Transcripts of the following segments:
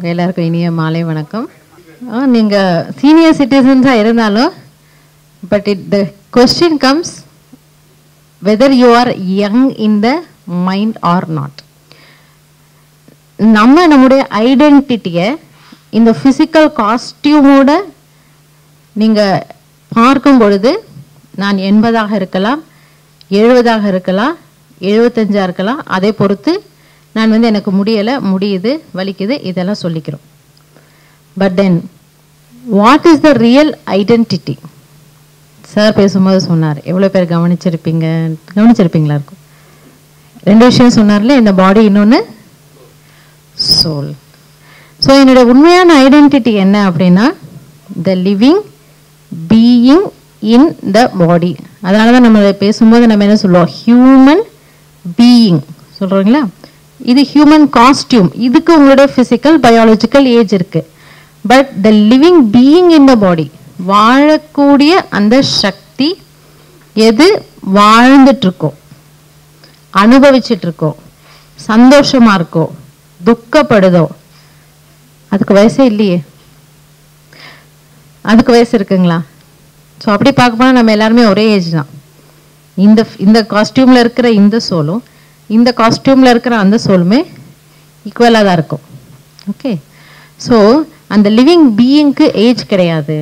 எல்லாருக்கும் இனிய மாலை வணக்கம் நீங்கள் சீனியர் சிட்டிசன்ஸாக இருந்தாலும் but it the question comes whether you are young in the mind or not நம்ம நம்முடைய ஐடென்டிட்டியை இந்த ஃபிசிக்கல் காஸ்டியூமோட நீங்கள் பார்க்கும் பொழுது நான் எண்பதாக இருக்கலாம் எழுபதாக இருக்கலாம் எழுபத்தஞ்சாக இருக்கலாம் அதை பொறுத்து நான் வந்து எனக்கு முடியலை முடியுது வலிக்குது இதெல்லாம் சொல்லிக்கிறோம் but then what is the real identity sir பேசும்போது சொன்னார் எவ்வளோ பேர் கவனிச்சிருப்பீங்க கவனிச்சிருப்பீங்களா இருக்கும் ரெண்டு விஷயம் சொன்னார்ல இந்த பாடி இன்னொன்று சோல் ஸோ என்னுடைய உண்மையான ஐடென்டிட்டி என்ன அப்படின்னா த லிவிங் பீயிங் இன் த பாடி அதனால தான் நம்ம பேசும்போது நம்ம என்ன சொல்லுவோம் ஹியூமன் பீயிங் சொல்கிறீங்களா இது ஹியூமன் காஸ்டியூம் இதுக்கு உங்களுடைய ஃபிசிக்கல் பயாலஜிக்கல் ஏஜ் இருக்கு but the living being in the body வாழக்கூடிய அந்த சக்தி எது வாழ்ந்துட்டு இருக்கோ அனுபவிச்சுட்டு இருக்கோ சந்தோஷமா இருக்கோ துக்கப்படுதோ அதுக்கு வயசே இல்லையே அதுக்கு வயசு இருக்குங்களா ஸோ அப்படி பார்க்க போனால் நம்ம எல்லாருமே ஒரே ஏஜ் தான் இந்த இந்த காஸ்டியூமில் இருக்கிற இந்த சோலும் இந்த காஸ்டியூமில் இருக்கிற அந்த சோலுமே ஈக்குவலாக தான் இருக்கும் ஓகே ஸோ அந்த லிவிங் பீயிங்க்கு ஏஜ் கிடையாது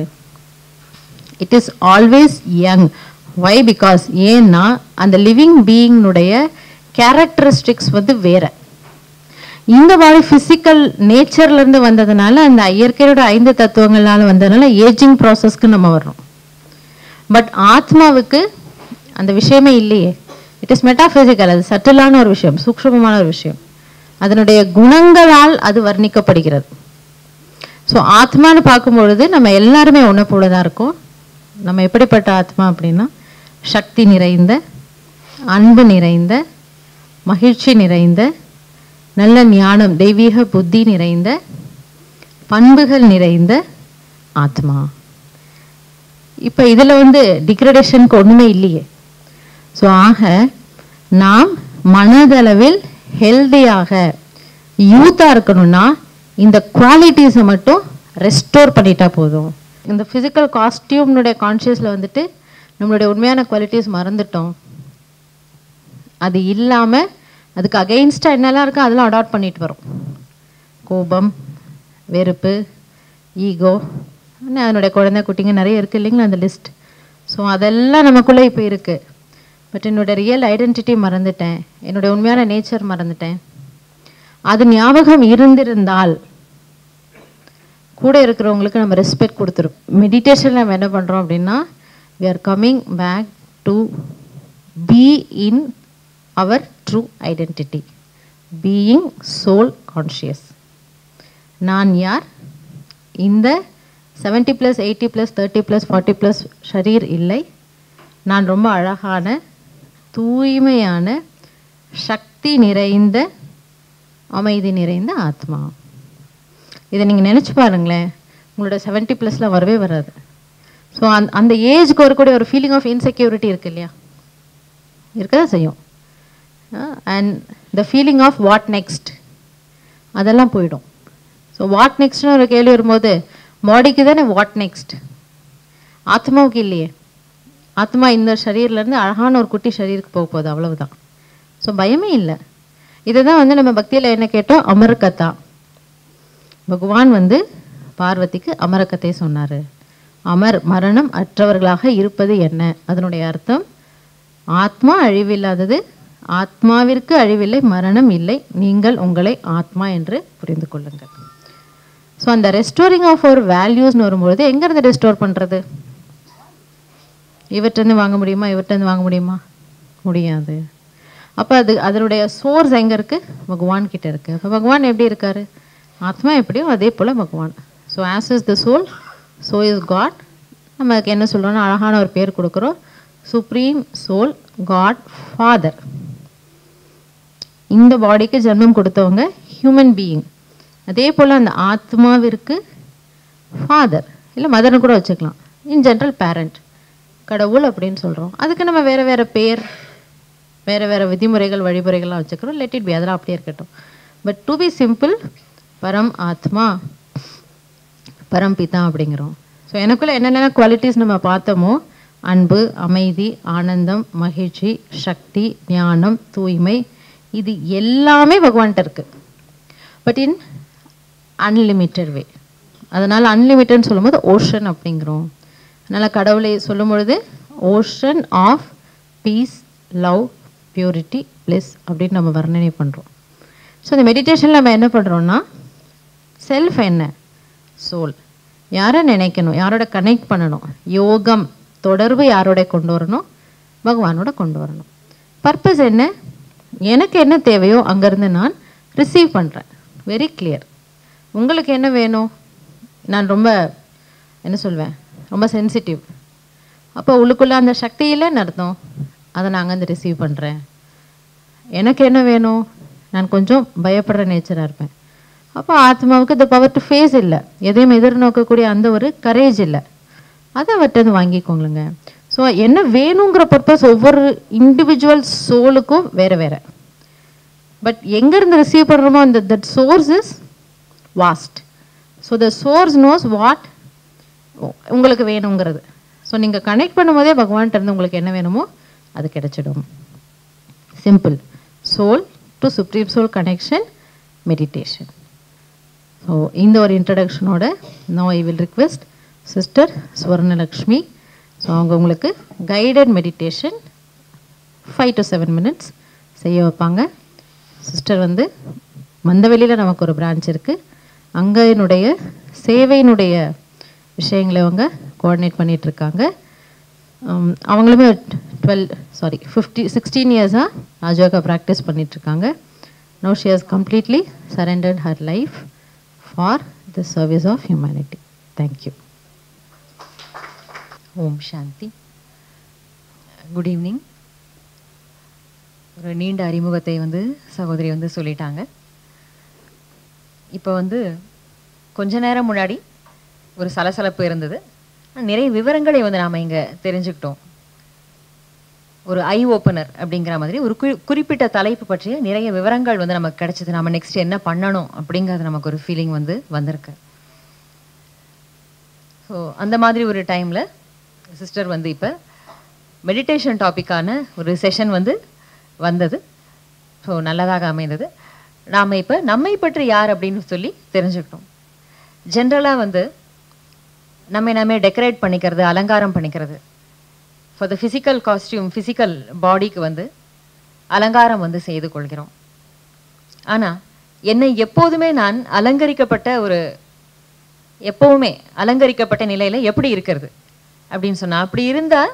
it is always young why because ஏன்னா அந்த லிவிங் பீயிங்னுடைய கேரக்டரிஸ்டிக்ஸ் வந்து வேற இந்த மாதிரி ஃபிசிக்கல் நேச்சர்லேருந்து வந்ததுனால அந்த இயற்கையோட ஐந்து தத்துவங்களால வந்ததுனால ஏஜிங் ப்ராசஸ்க்கு நம்ம வர்றோம் பட் ஆத்மாவுக்கு அந்த விஷயமே இல்லையே இட் இஸ் மெட்டாஃபிசிக்கல் அது சட்டிலான ஒரு விஷயம் சூக்ஷ்மமான ஒரு விஷயம் அதனுடைய குணங்களால் அது வர்ணிக்கப்படுகிறது ஸோ ஆத்மான்னு பார்க்கும்பொழுது நம்ம எல்லாருமே ஒன்று போல தான் இருக்கோம் நம்ம எப்படிப்பட்ட ஆத்மா அப்படின்னா சக்தி நிறைந்த அன்பு நிறைந்த மகிழ்ச்சி நிறைந்த நல்ல ஞானம் தெய்வீக புத்தி நிறைந்த பண்புகள் நிறைந்த ஆத்மா இப்போ இதில் வந்து டிக்ரடேஷனுக்கு ஒன்றுமே இல்லையே ஸோ ஆக நாம் மனதளவில் ஹெல்தியாக யூத்தாக இருக்கணும்னா இந்த குவாலிட்டிஸை மட்டும் ரெஸ்டோர் பண்ணிட்டா போதும் இந்த ஃபிசிக்கல் காஸ்டியூம்னுடைய கான்ஷியஸில் வந்துட்டு நம்மளுடைய உண்மையான குவாலிட்டிஸ் மறந்துட்டோம் அது இல்லாமல் அதுக்கு அகெயின்ஸ்டாக என்னெல்லாம் இருக்கோ அதெல்லாம் அடாப்ட் பண்ணிட்டு வரோம் கோபம் வெறுப்பு ஈகோ அதனுடைய குழந்தை குட்டிங்க நிறைய இருக்குது இல்லைங்களா அந்த லிஸ்ட் ஸோ அதெல்லாம் நமக்குள்ளே இப்போ இருக்குது பட் என்னோட ரியல் ஐடென்டிட்டி மறந்துட்டேன் என்னுடைய உண்மையான நேச்சர் மறந்துட்டேன் அது ஞாபகம் இருந்திருந்தால் கூட இருக்கிறவங்களுக்கு நம்ம ரெஸ்பெக்ட் கொடுத்துரும் மெடிடேஷனில் நம்ம என்ன பண்ணுறோம் அப்படின்னா we are coming back to be in our true identity being soul conscious நான் யார் இந்த seventy plus eighty plus thirty plus forty plus ஷரீர் இல்லை நான் ரொம்ப அழகான தூய்மையான சக்தி நிறைந்த அமைதி நிறைந்த ஆத்மா இதை நீங்கள் நினச்சி பாருங்களேன் உங்களோட செவன்ட்டி ப்ளஸில் வரவே வராது ஸோ அந் அந்த ஏஜ்க்கு வரக்கூடிய ஒரு ஃபீலிங் ஆஃப் இன்செக்யூரிட்டி இருக்கு இல்லையா இருக்கதான் செய்யும் and the feeling of what next அதெல்லாம் போயிடும் ஸோ வாட் நெக்ஸ்ட்னு ஒரு கேள்வி வரும்போது பாடிக்கு தானே வாட் நெக்ஸ்ட் ஆத்மாவுக்கு இல்லையே ஆத்மா இந்த ஷரீர்லேருந்து அழகான ஒரு குட்டி ஷரீருக்கு போக போகுது அவ்வளவுதான் ஸோ பயமே இல்லை இதை தான் வந்து நம்ம பக்தியில் என்ன கேட்டோம் அமர்கதா பகவான் வந்து பார்வதிக்கு அமரக்கத்தை சொன்னார் அமர் மரணம் அற்றவர்களாக இருப்பது என்ன அதனுடைய அர்த்தம் ஆத்மா அழிவில்லாதது ஆத்மாவிற்கு அழிவில்லை மரணம் இல்லை நீங்கள் உங்களை ஆத்மா என்று புரிந்து கொள்ளுங்கள் ஸோ அந்த ரெஸ்டோரிங் ஆஃப் ஒரு வேல்யூஸ்னு வரும்பொழுது எங்கேருந்து ரெஸ்டோர் பண்ணுறது இவர்கிட்டருந்து வாங்க முடியுமா இவர்கிட்டருந்து வாங்க முடியுமா முடியாது அப்போ அது அதனுடைய சோர்ஸ் எங்கே இருக்குது பகவான் கிட்ட இருக்குது அப்போ பகவான் எப்படி இருக்காரு ஆத்மா எப்படியோ அதே போல் பகவான் so as is the soul so is God நமக்கு என்ன சொல்கிறோன்னா அழகான ஒரு பேர் கொடுக்குறோம் சுப்ரீம் சோல் காட் ஃபாதர் இந்த பாடிக்கு ஜென்மம் கொடுத்தவங்க ஹியூமன் பீயிங் அதே போல் அந்த ஆத்மாவிற்கு ஃபாதர் இல்லை மதர்னு கூட வச்சுக்கலாம் இன் ஜென்ரல் பேரண்ட் கடவுள் அப்படின்னு சொல்கிறோம் அதுக்கு நம்ம வேறு வேறு பேர் வேறு வேறு விதிமுறைகள் வழிமுறைகள்லாம் வச்சுக்கிறோம் லெட் இட் பி அதெல்லாம் அப்படியே இருக்கட்டும் பட் டு பி சிம்பிள் பரம் ஆத்மா பரம்பிதா அப்படிங்கிறோம் ஸோ எனக்குள்ள என்னென்ன குவாலிட்டிஸ் நம்ம பார்த்தோமோ அன்பு அமைதி ஆனந்தம் மகிழ்ச்சி சக்தி ஞானம் தூய்மை இது எல்லாமே பகவான்கிட்ட இருக்கு பட் இன் அன்லிமிட்டட் வே அதனால் அன்லிமிட்டட்னு சொல்லும்போது ஓஷன் அப்படிங்கிறோம் அதனால் கடவுளை சொல்லும் பொழுது ocean of peace love purity bliss அப்படின்னு நம்ம வர்ணனை பண்ணுறோம் ஸோ இந்த மெடிடேஷனில் நம்ம என்ன பண்ணுறோம்னா செல்ஃப் என்ன சோல் யாரை நினைக்கணும் யாரோட கனெக்ட் பண்ணணும் யோகம் தொடர்பு யாரோட கொண்டு வரணும் பகவானோட கொண்டு வரணும் பர்பஸ் என்ன எனக்கு என்ன தேவையோ அங்கேருந்து நான் ரிசீவ் பண்ணுறேன் வெரி கிளியர் உங்களுக்கு என்ன வேணும் நான் ரொம்ப என்ன சொல்வேன் ரொம்ப சென்சிட்டிவ் அப்போ உள்ளுக்குள்ளே அந்த சக்தி இல்லைன்னு அர்த்தம் அதை நான் அங்கேருந்து ரிசீவ் பண்ணுறேன் எனக்கு என்ன வேணும் நான் கொஞ்சம் பயப்படுற நேச்சராக இருப்பேன் அப்போ ஆத்மாவுக்கு இந்த பவர் டு ஃபேஸ் இல்லை எதையும் எதிர்நோக்கக்கூடிய அந்த ஒரு கரேஜ் இல்லை அதை அவர்கிட்ட வாங்கிக்கோங்களுங்க ஸோ என்ன வேணுங்கிற பர்பஸ் ஒவ்வொரு இண்டிவிஜுவல் சோலுக்கும் வேற வேற பட் எங்கேருந்து ரிசீவ் பண்ணுறோமோ அந்த that source is vast so the source knows what உங்களுக்கு வேணுங்கிறது ஸோ நீங்கள் கனெக்ட் பண்ணும்போதே பகவான்கிட்ட இருந்து உங்களுக்கு என்ன வேணுமோ அது கிடைச்சிடும் simple soul to supreme soul connection meditation so இந்த ஒரு இன்ட்ரடக்ஷனோட now I will request sister Swarnalakshmi so அவங்க உங்களுக்கு guided meditation five to seven minutes செய்ய வைப்பாங்க சிஸ்டர் வந்து மந்தவெளியில் நமக்கு ஒரு பிரான்ச் இருக்குது அங்கே என்னுடைய சேவையினுடைய விஷயங்களை அவங்க கோஆர்டினேட் பண்ணிட்டு இருக்காங்க உம், அவங்களுமே டுவெல் சாரி ஃபிஃப்டி சிக்ஸ்டீன் இயர்ஸாக ராஜயோகா ப்ராக்டிஸ் பண்ணிகிட்ருக்காங்க now she has completely surrendered her life for the service of humanity thank you Om Shanti good evening ஒரு நீண்ட அறிமுகத்தை வந்து சகோதரி வந்து சொல்லிட்டாங்க இப்போ வந்து கொஞ்ச நேரம் முன்னாடி ஒரு சலசலப்பு இருந்தது ஆனா நிறைய விவரங்களை வந்து நாம் இங்கே தெரிஞ்சுக்கிட்டோம் ஒரு ஐ ஓப்பனர் அப்படிங்கிற மாதிரி ஒரு குறி குறிப்பிட்ட தலைப்பு பற்றிய நிறைய விவரங்கள் வந்து நமக்கு கிடைச்சது நம்ம நெக்ஸ்ட் என்ன பண்ணணும் அப்படிங்கிறது நமக்கு ஒரு ஃபீலிங் வந்து வந்திருக்கு ஸோ அந்த மாதிரி ஒரு டைமில் சிஸ்டர் வந்து இப்போ மெடிடேஷன் டாப்பிக்கான ஒரு செஷன் வந்து வந்தது ஸோ நல்லதாக அமைந்தது நாம் இப்போ நம்மை பற்றி யார் அப்படின்னு சொல்லி தெரிஞ்சுக்கிட்டோம் ஜென்ரலாக வந்து நம்ம நாமே டெக்கரேட் பண்ணிக்கிறது அலங்காரம் பண்ணிக்கிறது for the physical costume physical பாடிக்கு வந்து அலங்காரம் வந்து செய்து கொள்கிறோம் ஆனால் என்னை எப்போதுமே நான் அலங்கரிக்கப்பட்ட ஒரு எப்பவுமே அலங்கரிக்கப்பட்ட நிலையில எப்படி இருக்கிறது அப்படின்னு சொன்னா அப்படி இருந்தா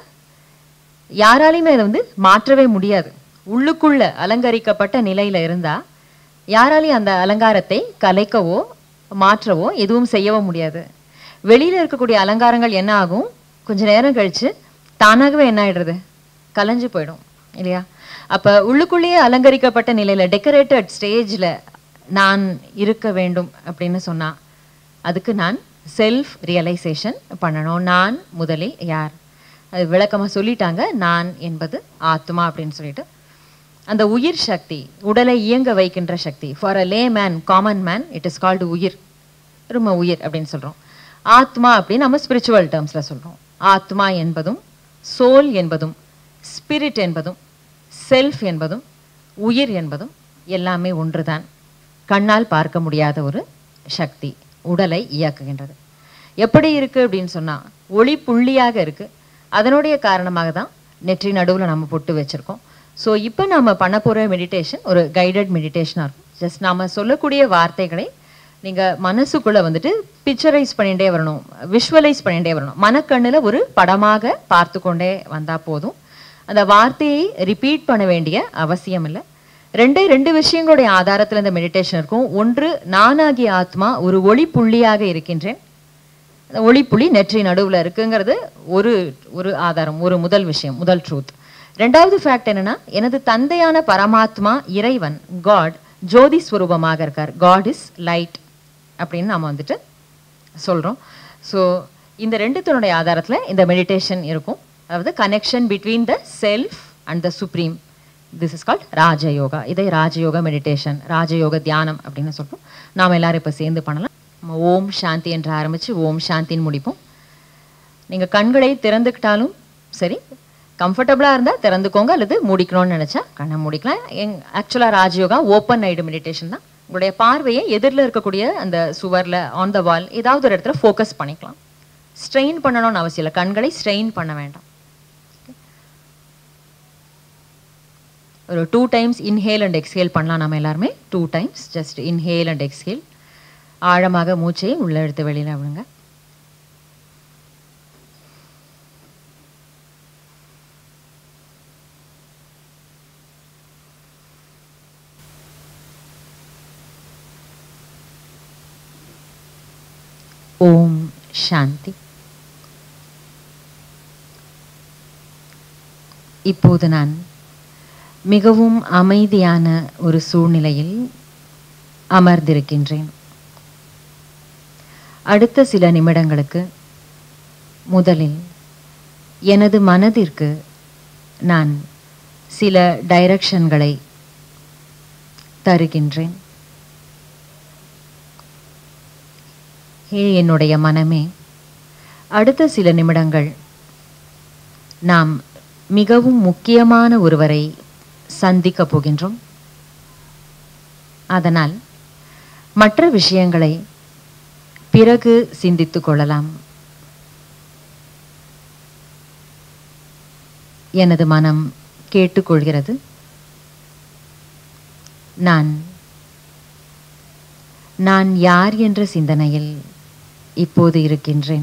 யாராலையுமே அதை வந்து மாற்றவே முடியாது உள்ளுக்குள்ள அலங்கரிக்கப்பட்ட நிலையில இருந்தா யாராலையும் அந்த அலங்காரத்தை கலைக்கவோ மாற்றவோ எதுவும் செய்யவோ முடியாது வெளியில இருக்கக்கூடிய அலங்காரங்கள் என்ன ஆகும் கொஞ்ச நேரம் கழிச்சு தானாகவே என்ன ஆயிடுறது கலைஞ்சு போயிடும் இல்லையா அப்ப உள்ளுக்குள்ளேயே அலங்கரிக்கப்பட்ட நிலையில டெக்கரேட்டட் ஸ்டேஜ்ல நான் இருக்க வேண்டும் அப்படின்னு சொன்னா அதுக்கு நான் செல்ஃப் ரியலைசேஷன் பண்ணணும் நான் முதலில் யார் அது விளக்கமாக சொல்லிட்டாங்க நான் என்பது ஆத்மா அப்படின்னு சொல்லிட்டு அந்த உயிர் சக்தி உடலை இயங்க வைக்கின்ற சக்தி for a lay man common man it is called உயிர் ரொம்ப உயிர் அப்படின்னு சொல்கிறோம் ஆத்மா அப்படின்னு நம்ம ஸ்பிரிச்சுவல் டேர்ம்ஸில் சொல்கிறோம் ஆத்மா என்பதும் சோல் என்பதும் ஸ்பிரிட் என்பதும் செல்ஃப் என்பதும் உயிர் என்பதும் எல்லாமே ஒன்றுதான் கண்ணால் பார்க்க முடியாத ஒரு சக்தி உடலை இயக்குகின்றது எப்படி இருக்கு அப்படின்னு சொன்னா ஒளி புள்ளியாக இருக்கு அதனுடைய காரணமாக தான் நெற்றி நடுவில் நம்ம பொட்டு வச்சிருக்கோம் ஸோ இப்போ நம்ம பண்ண போகிற மெடிடேஷன் ஒரு கைடட் மெடிடேஷனாக இருக்கும் ஜஸ்ட் நாம சொல்லக்கூடிய வார்த்தைகளை நீங்கள் மனசுக்குள்ளே வந்துட்டு பிக்சரைஸ் பண்ணிகிட்டே வரணும் விஷுவலைஸ் பண்ணிகிட்டே வரணும் மனக்கண்ணில் ஒரு படமாக பார்த்து கொண்டே வந்தால் போதும் அந்த வார்த்தையை ரிப்பீட் பண்ண வேண்டிய அவசியம் இல்லை ரெண்டே ரெண்டு விஷயங்களுடைய ஆதாரத்தில் இந்த மெடிடேஷன் இருக்கும் ஒன்று நானாகிய ஆத்மா ஒரு ஒளி புள்ளியாக இருக்கின்றேன் அந்த ஒளிப்புள்ளி நெற்றி நடுவுல இருக்குங்கிறது ஒரு ஒரு ஆதாரம் ஒரு முதல் விஷயம் முதல் ட்ரூத் ரெண்டாவது ஃபேக்ட் என்னன்னா எனது தந்தையான பரமாத்மா இறைவன் காட் ஜோதி ஸ்வரூபமாக இருக்கார் காட் இஸ் லைட் அப்படின்னு நாம வந்துட்டு சொல்றோம் ஸோ இந்த ரெண்டுத்தினுடைய ஆதாரத்துல இந்த மெடிடேஷன் இருக்கும் அதாவது connection between the self and the supreme this is called Rajyoga இதை ராஜயோக மெடிடேஷன் ராஜயோக தியானம் அப்படின்னு சொல்றோம் நாம் எல்லாரும் இப்போ சேர்ந்து பண்ணலாம் நம்ம ஓம் சாந்தி என்று ஆரம்பித்து ஓம் சாந்தின்னு முடிப்போம் நீங்கள் கண்களை திறந்துக்கிட்டாலும் சரி கம்ஃபர்டபுளாக இருந்தால் திறந்துக்கோங்க அல்லது மூடிக்கணும்னு நினச்சா கண்ணை மூடிக்கலாம் எங் ஆக்சுவலாக ராஜயோகா ஓப்பன் ஐடு மெடிடேஷன் தான் உங்களுடைய பார்வையை எதிரில் இருக்கக்கூடிய அந்த சுவரில் ஆன் த வால் ஏதாவது ஒரு இடத்துல ஃபோக்கஸ் பண்ணிக்கலாம் ஸ்ட்ரெயின் பண்ணணும்னு அவசியம் இல்லை கண்களை ஸ்ட்ரெயின் பண்ண வேண்டாம் ஒரு two times inhale and exhale பண்ணலாம் நம்ம எல்லாருமே two times just inhale and exhale ஆழமாக மூச்சை உள்ளே எடுத்து வெளியில் விடுங்க ஓம் சாந்தி இப்போது நான் மிகவும் அமைதியான ஒரு சூழ்நிலையில் அமர்ந்திருக்கின்றேன் அடுத்த சில நிமிடங்களுக்கு முதலில் எனது மனதிற்கு நான் சில டைரக்ஷன்களை தருகின்றேன் ஹே என்னுடைய மனமே அடுத்த சில நிமிடங்கள் நாம் மிகவும் முக்கியமான ஒருவரை சந்திக்கப் போகின்றோம் அதனால் மற்ற விஷயங்களை பிறகு சிந்தித்துக் கொள்ளலாம் எனது மனம் கேட்டுக்கொள்கிறது நான் நான் யார் என்ற சிந்தனையில் இப்போது இருக்கின்றேன்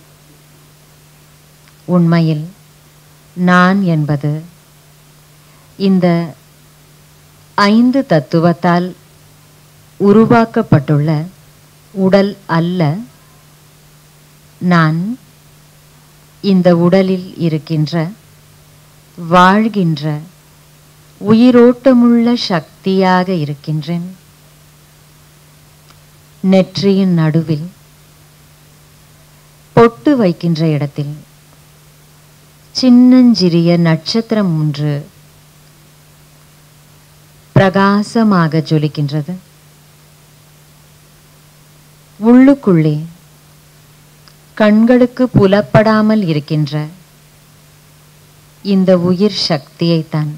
உண்மையில் நான் என்பது இந்த ஐந்து தத்துவத்தால் உருவாக்கப்பட்டுள்ள உடல் அல்ல நான் இந்த உடலில் இருக்கின்ற வாழ்கின்ற உயிரோட்டமுள்ள சக்தியாக இருக்கின்றேன் நெற்றியின் நடுவில் பொட்டு வைக்கின்ற இடத்தில் சின்னஞ்சிறிய நட்சத்திரம் ஒன்று பிரகாசமாக ஜொலிக்கின்றது உள்ளுக்குள்ளே கண்களுக்கு புலப்படாமல் இருக்கின்ற இந்த உயிர் சக்தியைத்தான்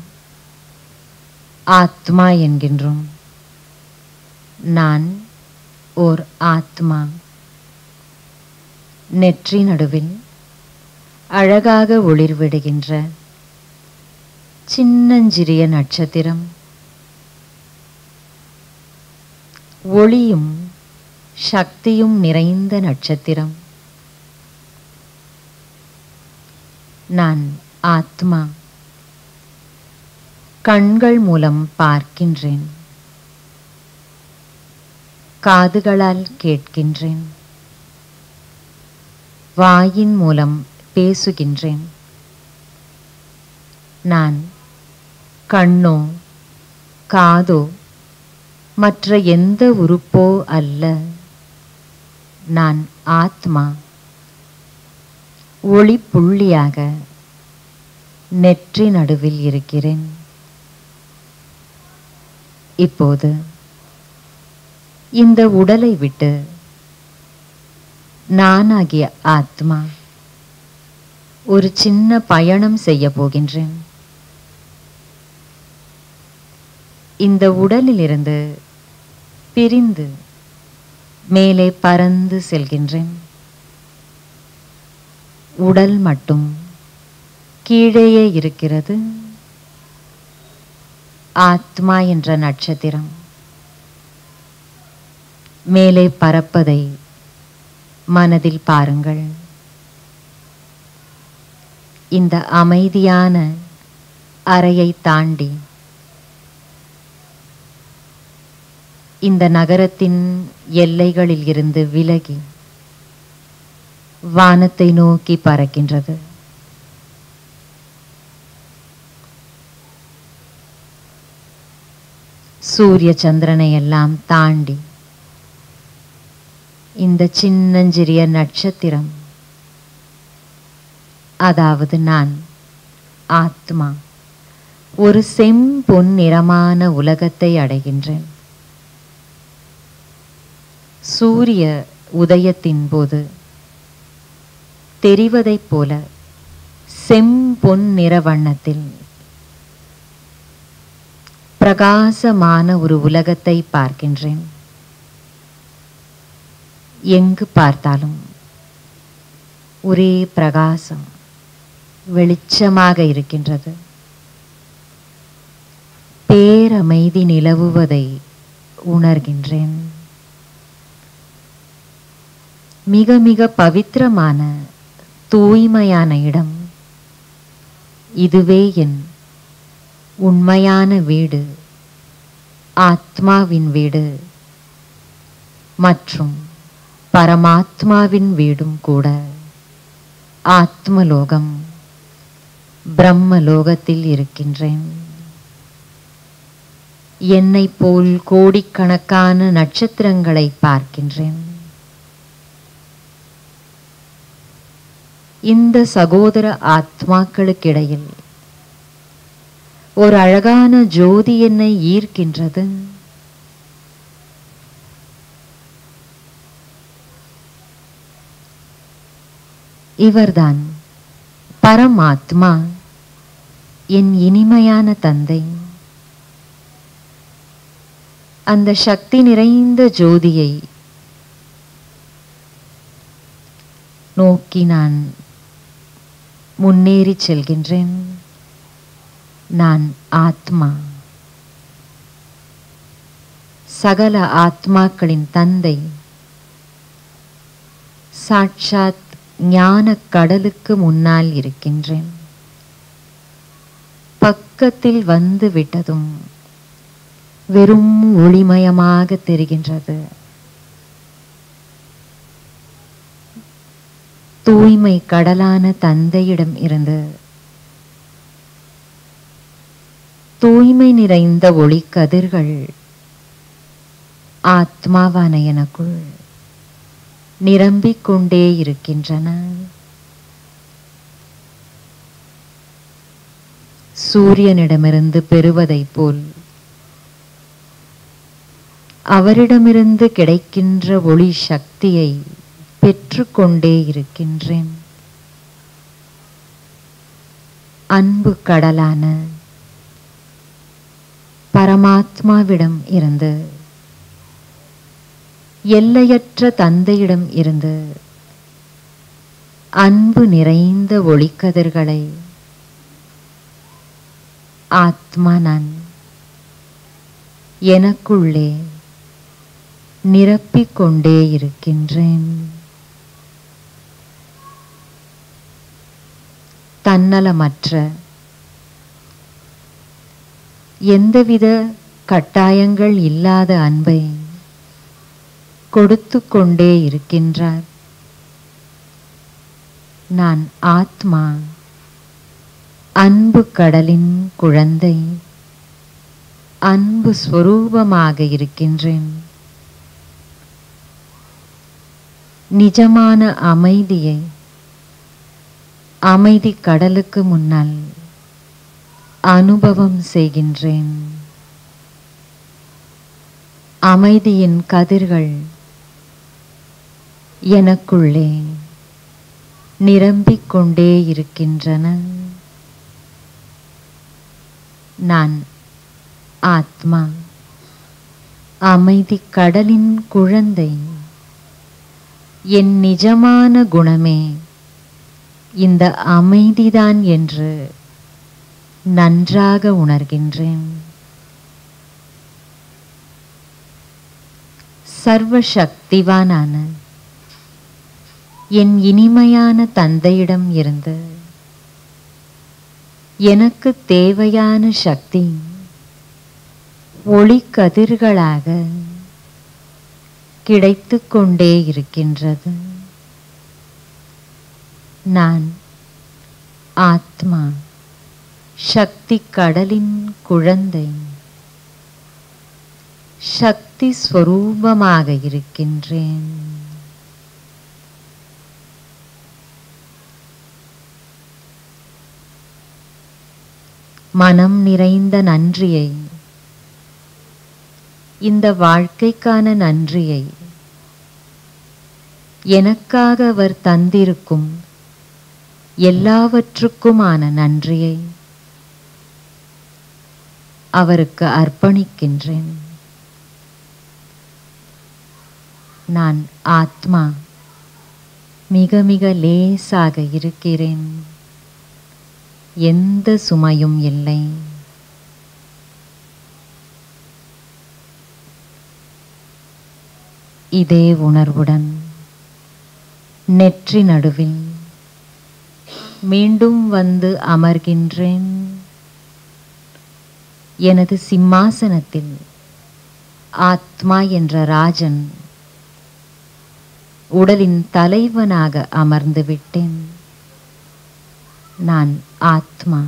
ஆத்மா என்கின்றோம் நான் ஓர் ஆத்மா நெற்றி நடுவில் அழகாக ஒளிர்விடுகின்ற சின்னஞ்சிறிய நட்சத்திரம் ஒளியும் சக்தியும் நிறைந்த நட்சத்திரம் நான் ஆத்மா கண்கள் மூலம் பார்க்கின்றேன் காதுகளால் கேட்கின்றேன் வாயின் மூலம் பேசுகின்றேன் நான் கண்ணோ காதோ மற்ற எந்த உறுப்போ அல்ல நான் ஆத்மா ஒளி புள்ளியாக நெற்றி நடுவில் இருக்கிறேன் இப்போது இந்த உடலை விட்டு நானாகிய ஆத்மா ஒரு சின்ன பயணம் செய்ய போகின்றேன் இந்த உடலிலிருந்து பிரிந்து மேலே பறந்து செல்கின்றேன் உடல் மட்டும் கீழேயே இருக்கிறது ஆத்மா என்ற நட்சத்திரம் மேலே பறப்பதை மனதில் பாருங்கள் இந்த அமைதியான அறையை தாண்டி இந்த நகரத்தின் எல்லைகளில் இருந்து விலகி வானத்தை நோக்கி பறக்கின்றது சூரிய சந்திரனை எல்லாம் தாண்டி இந்த சின்னஞ்சிறிய நட்சத்திரம் அதாவது நான் ஆத்மா ஒரு செம்பொன் நிறமான உலகத்தை அடைகின்றேன் சூரிய உதயத்தின் போது தெரிவதைப் போல செம்பொன் நிற வண்ணத்தில் பிரகாசமான ஒரு உலகத்தை பார்க்கின்றேன் எங்கு பார்த்தாலும் ஒரே பிரகாசம் வெளிச்சமாக இருக்கின்றது பேரமைதி நிலவுவதை உணர்கின்றேன் மிக மிக பவித்திரமான தூய்மையான இடம் இதுவே என் உண்மையான வீடு ஆத்மாவின் வீடு மற்றும் பரமாத்மாவின் வீடும் கூட ஆத்மலோகம் பிரம்மலோகத்தில் இருக்கின்றேன் என்னை போல் கோடிக்கணக்கான நட்சத்திரங்களை பார்க்கின்றேன் இந்த சகோதர ஆத்மாக்களுக்கிடையில் ஒரு அழகான ஜோதி என்னை ஈர்க்கின்றது இவர்தான் பரமாத்மா என் இனிமையான தந்தை அந்த சக்தி நிறைந்த ஜோதியை நோக்கி நான் முன்னேறி செல்கின்றேன் நான் ஆத்மா சகல ஆத்மாக்களின் தந்தை சாட்சாத் ஞான கடலுக்கு முன்னால் இருக்கின்றேன் பக்கத்தில் வந்து விட்டதும் வெறும் ஒளிமயமாக தெரிகின்றது தூய்மை கடலான தந்தையிடம் இருந்து தூய்மை நிறைந்த ஒளி கதிர்கள் ஆத்மாவான எனக்குள் நிரம்பிக் கொண்டே இருக்கின்றன சூரியனிடமிருந்து பெறுவதைப் போல் அவரிடமிருந்து கிடைக்கின்ற ஒளி சக்தியை பெற்றுக்கொண்டே இருக்கின்றேன் அன்பு கடலான பரமாத்மாவிடம் இருந்து எல்லையற்ற தந்தையிடம் இருந்து அன்பு நிறைந்த ஒளிக்கதிர்களை ஆத்மா நான் எனக்குள்ளே நிரப்பிக் கொண்டே இருக்கின்றேன் தன்னலமற்ற எந்தவித கட்டாயங்கள் இல்லாத அன்பை கொடுத்து கொண்டே இருக்கின்றார் நான் ஆத்மா அன்பு கடலின் குழந்தை அன்பு ஸ்வரூபமாக இருக்கின்றேன் நிஜமான அமைதியை அமைதி கடலுக்கு முன்னால் அனுபவம் செய்கின்றேன் அமைதியின் கதிர்கள் எனக்குள்ளே நிரம்பிக் கொண்டே இருக்கின்றன நான் ஆத்மா அமைதி கடலின் குழந்தை என் நிஜமான குணமே இந்த அமைதிதான் என்று நன்றாக உணர்கின்றேன் சர்வ சக்திவானான என் இனிமையான தந்தையிடம் இருந்து எனக்கு தேவையான சக்தி ஒளிக்கதிர்களாக கிடைத்துக் கொண்டே இருக்கின்றது நான் ஆத்மா சக்தி கடலின் குழந்தை சக்தி ஸ்வரூபமாக இருக்கின்றேன் மனம் நிறைந்த நன்றியை இந்த வாழ்க்கைக்கான நன்றியை எனக்காக அவர் தந்திருக்கும் எல்லாவற்றுக்குமான நன்றியை அவருக்கு அர்ப்பணிக்கின்றேன் நான் ஆத்மா மிக மிக லேசாக இருக்கிறேன் எந்த சுமையும் இல்லை இதே உணர்வுடன் நெற்றி நடுவில் மீண்டும் வந்து அமர்கின்றேன் எனது சிம்மாசனத்தில் ஆத்மா என்ற ராஜன் உடலின் தலைவனாக அமர்ந்து விட்டேன் நான் ஆத்மா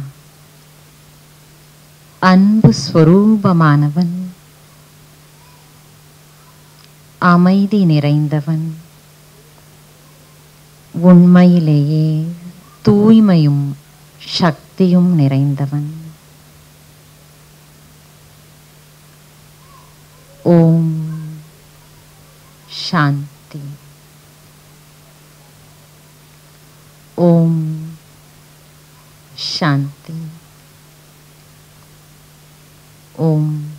அன்பு ஸ்வரூபமானவன் அமைதி நிறைந்தவன் உண்மையிலேயே தூய்மையும் சக்தியும் நிறைந்தவன் ஓம் சாந்தி ஓம் சாந்தி ஓம்